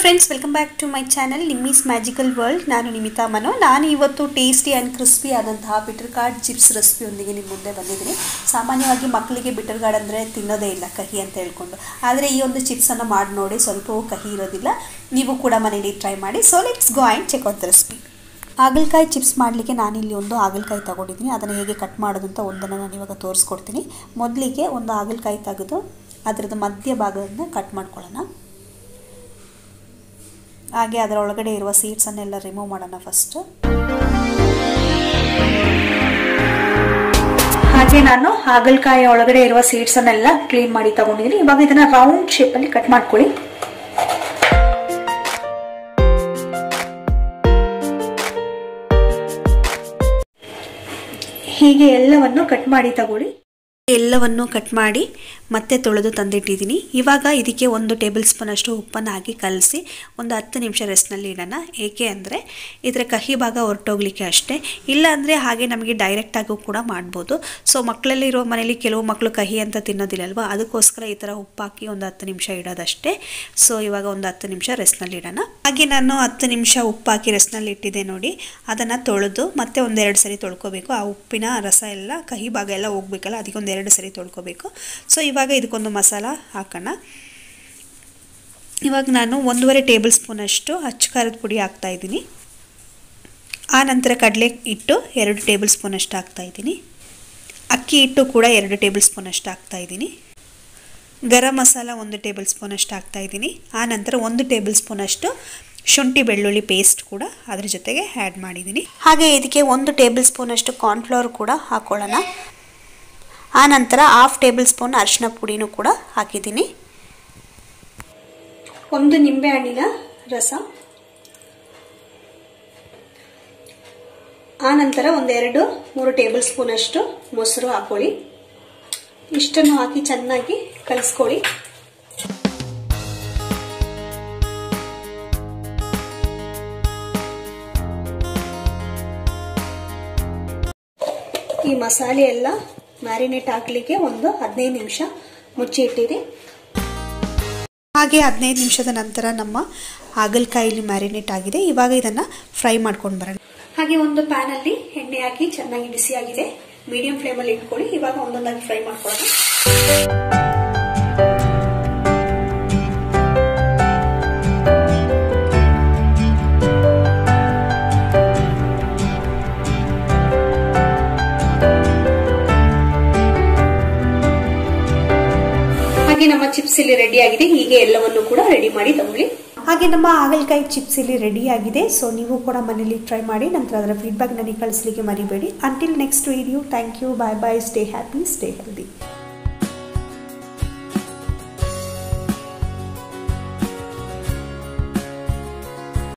friends welcome back to my channel Nimmi's magical world ನಾನು ನಿಮಿತಾ ಮನೋ ನಾನು ಇವತ್ತು ಟೇಸ್ಟಿ ಆ್ಯಂಡ್ ಕ್ರಿಸ್ಪಿ ಆದಂತಹ ಬಿಟರ್ ಗಾರ್ಡ್ ಚಿಪ್ಸ್ ರೆಸಿಪಿಯೊಂದಿಗೆ ನಿಮ್ಮ ಮುಂದೆ ಬಂದಿದ್ದೀನಿ ಸಾಮಾನ್ಯವಾಗಿ ಮಕ್ಕಳಿಗೆ ಬಿಟರ್ ಗಾರ್ಡ್ ಅಂದರೆ ತಿನ್ನೋದೇ ಇಲ್ಲ ಕಹಿ ಅಂತ ಹೇಳ್ಕೊಂಡು ಆದರೆ ಈ ಒಂದು ಚಿಪ್ಸನ್ನು ಮಾಡಿ ನೋಡಿ ಸ್ವಲ್ಪವೂ ಕಹಿ ಇರೋದಿಲ್ಲ ನೀವು ಕೂಡ ಮನೇಲಿ ಟ್ರೈ ಮಾಡಿ so let's go and check out the recipe ಹಾಗಲಕಾಯಿ ಚಿಪ್ಸ್ ಮಾಡಲಿಕ್ಕೆ ನಾನಿಲ್ಲಿ ಒಂದು ಹಾಗಲಕಾಯಿ ತಗೊಂಡಿದ್ದೀನಿ ಅದನ್ನು ಹೇಗೆ ಕಟ್ ಮಾಡೋದು ಅಂತ ಒಂದನ್ನು ನಾನು ಇವಾಗ ತೋರಿಸ್ಕೊಡ್ತೀನಿ ಮೊದಲಿಗೆ ಒಂದು ಹಾಗಲಕಾಯಿ ತೆಗೆದು ಅದರದ್ದು ಮಧ್ಯ ಭಾಗವನ್ನು ಕಟ್ ಮಾಡ್ಕೊಳ್ಳೋಣ ಹಾಗೆ ಅದರ ಒಳಗಡೆ ಇರುವ ಸೀಡ್ಸನ್ನೆಲ್ಲ ರಿಮೂವ್ ಮಾಡೋಣ ಫಸ್ಟ್ ಹಾಗೆ ನಾನು ಹಾಗಲಕಾಯಿ ಒಳಗಡೆ ಇರುವ ಸೀಡ್ಸನ್ನೆಲ್ಲ ಕ್ಲೀನ್ ಮಾಡಿ ತಗೊಂಡಿದ್ದೀನಿ ಇವಾಗ ಇದನ್ನ ರೌಂಡ್ ಶೇಪಲ್ಲಿ ಕಟ್ ಮಾಡ್ಕೊಳ್ಳಿ ಹೀಗೆ ಎಲ್ಲವನ್ನು ಕಟ್ ಮಾಡಿ ತಗೊಳ್ಳಿ ಎಲ್ಲವನ್ನು ಕಟ್ ಮಾಡಿ ಮತ್ತೆ ತೊಳೆದು ತಂದಿಟ್ಟಿದ್ದೀನಿ ಇವಾಗ ಇದಕ್ಕೆ ಒಂದು ಟೇಬಲ್ ಸ್ಪೂನ್ ಅಷ್ಟು ಉಪ್ಪನ್ನು ಹಾಕಿ ಕಲಸಿ ಒಂದು ಹತ್ತು ನಿಮಿಷ ರೆಸ್ಟ್ನಲ್ಲಿ ಇಡೋಣ ಏಕೆ ಅಂದರೆ ಇದರ ಕಹಿ ಭಾಗ ಹೊರಟೋಗ್ಲಿಕ್ಕೆ ಅಷ್ಟೇ ಇಲ್ಲ ಅಂದರೆ ಹಾಗೆ ನಮಗೆ ಡೈರೆಕ್ಟಾಗೂ ಕೂಡ ಮಾಡ್ಬೋದು ಸೊ ಮಕ್ಕಳಲ್ಲಿ ಇರೋ ಮನೇಲಿ ಕೆಲವು ಮಕ್ಕಳು ಕಹಿ ಅಂತ ತಿನ್ನೋದಿಲ್ಲಲ್ವ ಅದಕ್ಕೋಸ್ಕರ ಈ ಥರ ಉಪ್ಪು ಹಾಕಿ ಒಂದು ಹತ್ತು ನಿಮಿಷ ಇಡೋದಷ್ಟೇ ಸೊ ಇವಾಗ ಒಂದು ಹತ್ತು ನಿಮಿಷ ರೆಸ್ಟ್ನಲ್ಲಿ ಇಡೋಣ ಹಾಗೆ ನಾನು ಹತ್ತು ನಿಮಿಷ ಉಪ್ಪು ಹಾಕಿ ರೆಸ್ಟ್ನಲ್ಲಿ ಇಟ್ಟಿದ್ದೆ ನೋಡಿ ಅದನ್ನು ತೊಳೆದು ಮತ್ತೆ ಒಂದೆರಡು ಸರಿ ತೊಳ್ಕೊಬೇಕು ಆ ಉಪ್ಪಿನ ರಸ ಎಲ್ಲ ಕಹಿ ಭಾಗ ಎಲ್ಲ ಹೋಗ್ಬೇಕಲ್ಲ ಅದಕ್ಕೆ ಒಂದು ಎರಡು ಸರಿ ತೊಳ್ಕೊಬೇಕು ಸೊ ಇವಾಗ ಇದಕ್ಕೊಂದು ಮಸಾಲ ಹಾಕೋಣ ಇವಾಗ ನಾನು ಒಂದೂವರೆ ಟೇಬಲ್ ಸ್ಪೂನಷ್ಟು ಅಚ್ಚು ಖಾರದ ಪುಡಿ ಹಾಕ್ತಾಯಿದ್ದೀನಿ ಆ ನಂತರ ಕಡಲೆ ಹಿಟ್ಟು ಎರಡು ಟೇಬಲ್ ಸ್ಪೂನಷ್ಟು ಹಾಕ್ತಾಯಿದ್ದೀನಿ ಅಕ್ಕಿ ಹಿಟ್ಟು ಕೂಡ ಎರಡು ಟೇಬಲ್ ಸ್ಪೂನಷ್ಟು ಹಾಕ್ತಾಯಿದ್ದೀನಿ ಗರಂ ಮಸಾಲ ಒಂದು ಟೇಬಲ್ ಸ್ಪೂನಷ್ಟು ಹಾಕ್ತಾಯಿದ್ದೀನಿ ಆ ನಂತರ ಒಂದು ಟೇಬಲ್ ಸ್ಪೂನಷ್ಟು ಶುಂಠಿ ಬೆಳ್ಳುಳ್ಳಿ ಪೇಸ್ಟ್ ಕೂಡ ಅದ್ರ ಜೊತೆಗೆ ಆ್ಯಡ್ ಮಾಡಿದ್ದೀನಿ ಹಾಗೆ ಇದಕ್ಕೆ ಒಂದು ಟೇಬಲ್ ಸ್ಪೂನಷ್ಟು ಕಾರ್ನ್ಫ್ಲವರ್ ಕೂಡ ಹಾಕ್ಕೊಳ್ಳೋಣ ಆ ನಂತರ ಹಾಫ್ ಟೇಬಲ್ ಸ್ಪೂನ್ ಅರಿಶಿನ ಪುಡಿನೂ ಕೂಡ ಹಾಕಿದ್ದೀನಿ ಒಂದು ನಿಂಬೆಹಣ್ಣಿನ ರಸ ಆ ನಂತರ ಒಂದೆರಡು ಮೂರು ಟೇಬಲ್ ಸ್ಪೂನ್ ಅಷ್ಟು ಮೊಸರು ಹಾಕೊಳ್ಳಿ ಇಷ್ಟನ್ನು ಹಾಕಿ ಚೆನ್ನಾಗಿ ಕಲಿಸ್ಕೊಳ್ಳಿ ಈ ಮಸಾಲೆ ಎಲ್ಲ ಮ್ಯಾರಿನೇಟ್ ಹಾಕ್ಲಿಕ್ಕೆ ಒಂದು ಹದಿನೈದು ನಿಮಿಷ ಮುಚ್ಚಿ ಇಟ್ಟಿರಿ ಹಾಗೆ ಹದಿನೈದು ನಿಮಿಷದ ನಂತರ ನಮ್ಮ ಹಾಗಲಕಾಯಿಲಿ ಮ್ಯಾರಿನೇಟ್ ಆಗಿದೆ ಇವಾಗ ಇದನ್ನ ಫ್ರೈ ಮಾಡ್ಕೊಂಡು ಬರೋಣ ಹಾಗೆ ಒಂದು ಪ್ಯಾನ್ ಅಲ್ಲಿ ಎಣ್ಣೆ ಹಾಕಿ ಚೆನ್ನಾಗಿ ಬಿಸಿಯಾಗಿದೆ ಮೀಡಿಯಂ ಫ್ಲೇಮಲ್ಲಿ ಇಟ್ಕೊಳ್ಳಿ ಇವಾಗ ಒಂದೊಂದಾಗಿ ಫ್ರೈ ಮಾಡ್ಕೊಳ್ಳೋಣ ಹಾಗೆ ನಮ್ಮ ಚಿಪ್ಸ್ ಇಲ್ಲಿ ರೆಡಿ ಆಗಿದೆ ಹೀಗೆ ಎಲ್ಲವನ್ನು ಕೂಡ ರೆಡಿ ಮಾಡಿ ತಗೊಳ್ಳಿ ಹಾಗೆ ನಮ್ಮ ಹಾಗಲಕಾಯಿ ಚಿಪ್ಸ್ ಇಲ್ಲಿ ರೆಡಿ ಆಗಿದೆ ಸೊ ನೀವು ಕೂಡ ಮನೇಲಿ ಟ್ರೈ ಮಾಡಿ ನಂತರ ಅದರ ಫೀಡ್ಬ್ಯಾಕ್ ನನಗೆ ಕಳಿಸ್ಲಿಕ್ಕೆ ಮರಿಬೇಡಿ until next video thank you bye bye stay happy stay healthy